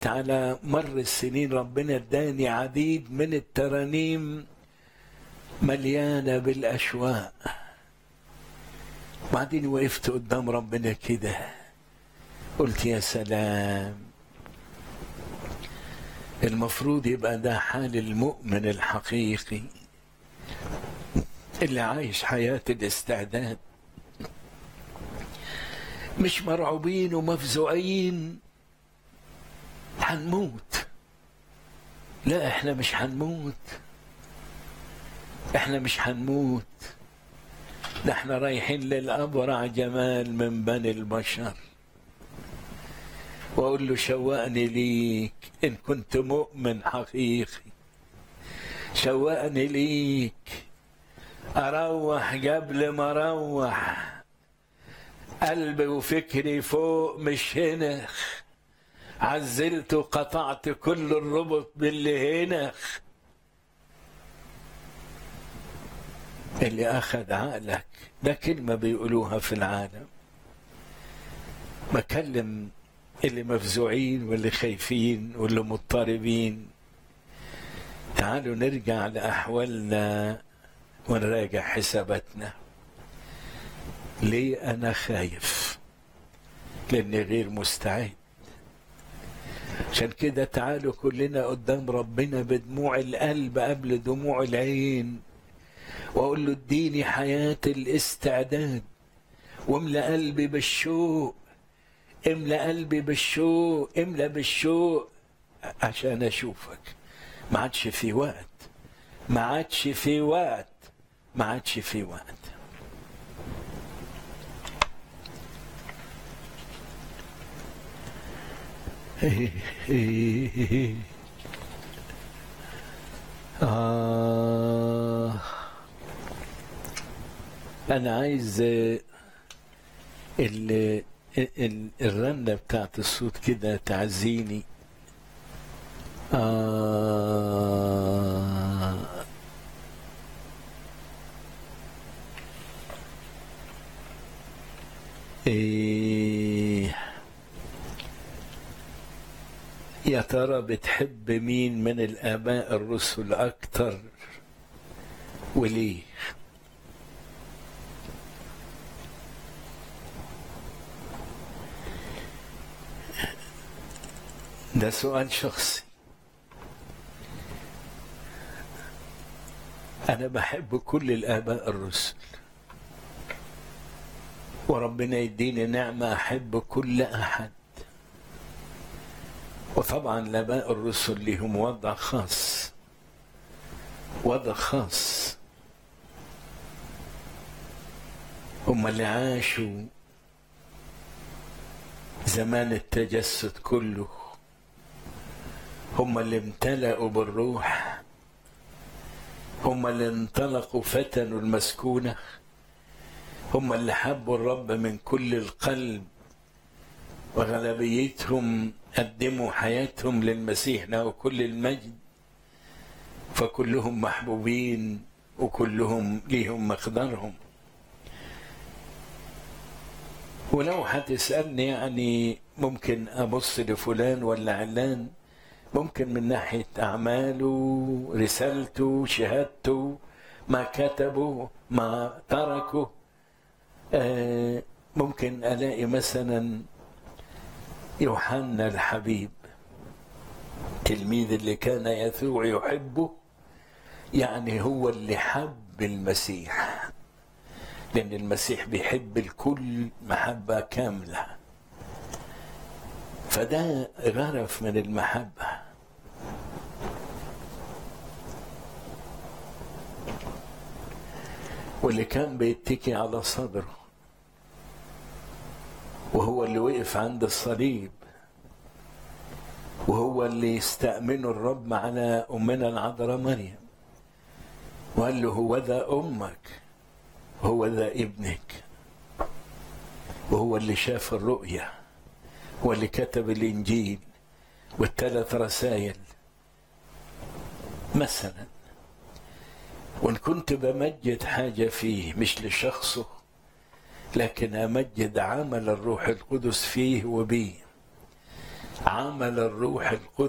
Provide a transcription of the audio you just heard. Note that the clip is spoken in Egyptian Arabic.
على مر السنين ربنا اداني عديد من الترانيم مليانة بالأشواق بعدين وقفت قدام ربنا كده قلت يا سلام المفروض يبقى ده حال المؤمن الحقيقي اللي عايش حياة الاستعداد مش مرعوبين ومفزوعين هنموت لا احنا مش هنموت احنا مش هنموت ده احنا رايحين للأبرع جمال من بني البشر واقول له شوقني ليك ان كنت مؤمن حقيقي شوقني ليك اروح قبل ما اروح قلبي وفكري فوق مش هنا عزلت وقطعت كل الربط باللي هنا اللي اخذ عقلك ده كلمة بيقولوها في العالم بكلم اللي مفزوعين واللي خايفين واللي مضطربين تعالوا نرجع لأحوالنا ونراجع حساباتنا ليه أنا خايف لأني غير مستعد عشان كده تعالوا كلنا قدام ربنا بدموع القلب قبل دموع العين واقول له اديني حياة الاستعداد واملى قلبي بالشوق املى قلبي بالشوق املى بالشوق عشان اشوفك ما عادش في وقت ما عادش في وقت ما عادش في وقت آه أنا عايز ال الرنة بتاعت الصوت كده تعزيني آه إيه يا ترى بتحب مين من الآباء الرسل أكتر وليه ده سؤال شخصي أنا بحب كل الآباء الرسل وربنا يديني نعمة أحب كل أحد وطبعا الآباء الرسل لهم وضع خاص وضع خاص هم اللي عاشوا زمان التجسد كله هم اللي امتلأوا بالروح هم اللي انطلقوا فتنوا المسكونة هم اللي حبوا الرب من كل القلب وغالبيتهم قدموا حياتهم للمسيح له كل المجد فكلهم محبوبين وكلهم ليهم مقدارهم ولو هتسألني يعني ممكن أبص لفلان ولا علان ممكن من ناحية أعماله رسالته شهادته ما كتبه ما تركه آه ممكن ألاقي مثلا يوحنا الحبيب تلميذ اللي كان يسوع يحبه يعني هو اللي حب المسيح لأن المسيح بيحب الكل محبة كاملة فده غرف من المحبة واللي كان بيتكي على صدره وهو اللي وقف عند الصليب وهو اللي استأمنه الرب على أمنا العذراء مريم وقال له هو ذا أمك هو ذا ابنك وهو اللي شاف الرؤية هو اللي كتب الإنجيل والثلاث رسائل مثلا وإن كنت بمجد حاجة فيه مش لشخصه لكن أمجد عمل الروح القدس فيه وبيه عمل الروح القدس